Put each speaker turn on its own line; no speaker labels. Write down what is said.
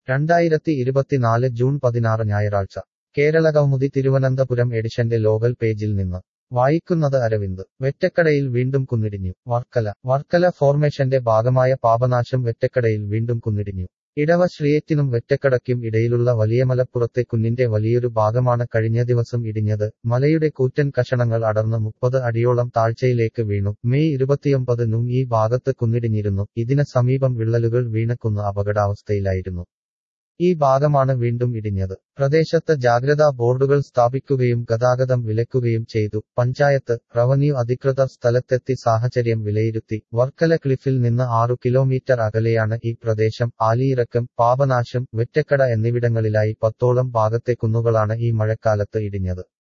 രണ്ടായിരത്തി ഇരുപത്തിനാല് ജൂൺ പതിനാറ് ഞായറാഴ്ച കേരളകൗമുദി തിരുവനന്തപുരം എഡിഷന്റെ ലോകൽ പേജിൽ നിന്ന് വായിക്കുന്നത് അരവിന്ദ് വെറ്റക്കടയിൽ വീണ്ടും കുന്നിടിഞ്ഞു വർക്കല വർക്കല ഫോർമേഷന്റെ ഭാഗമായ പാപനാശം വെറ്റക്കടയിൽ വീണ്ടും കുന്നിടിഞ്ഞു ഇടവ ശ്രീയറ്റിനും വെറ്റക്കടയ്ക്കും ഇടയിലുള്ള വലിയ മലപ്പുറത്തെ കുന്നിന്റെ വലിയൊരു ഭാഗമാണ് കഴിഞ്ഞ ദിവസം ഇടിഞ്ഞത് മലയുടെ കൂറ്റൻ കഷണങ്ങൾ അടർന്ന് മുപ്പത് അടിയോളം താഴ്ചയിലേക്ക് വീണു മെയ് ഇരുപത്തിയൊമ്പതിനും ഈ ഭാഗത്ത് കുന്നിടിഞ്ഞിരുന്നു ഇതിന് സമീപം വിള്ളലുകൾ വീണ കുന്ന് അപകടാവസ്ഥയിലായിരുന്നു ഈ ഭാഗമാണ് വീണ്ടും ഇടിഞ്ഞത് പ്രദേശത്ത് ജാഗ്രതാ ബോർഡുകൾ സ്ഥാപിക്കുകയും ഗതാഗതം വിലക്കുകയും ചെയ്തു പഞ്ചായത്ത് റവന്യൂ അധികൃതർ സ്ഥലത്തെത്തി സാഹചര്യം വിലയിരുത്തി വർക്കല ക്ലിഫിൽ നിന്ന് ആറു കിലോമീറ്റർ അകലെയാണ് ഈ പ്രദേശം ആലിയിറക്കം പാപനാശം വെറ്റക്കട എന്നിവിടങ്ങളിലായി പത്തോളം ഭാഗത്തെ കുന്നുകളാണ് ഈ മഴക്കാലത്ത് ഇടിഞ്ഞത്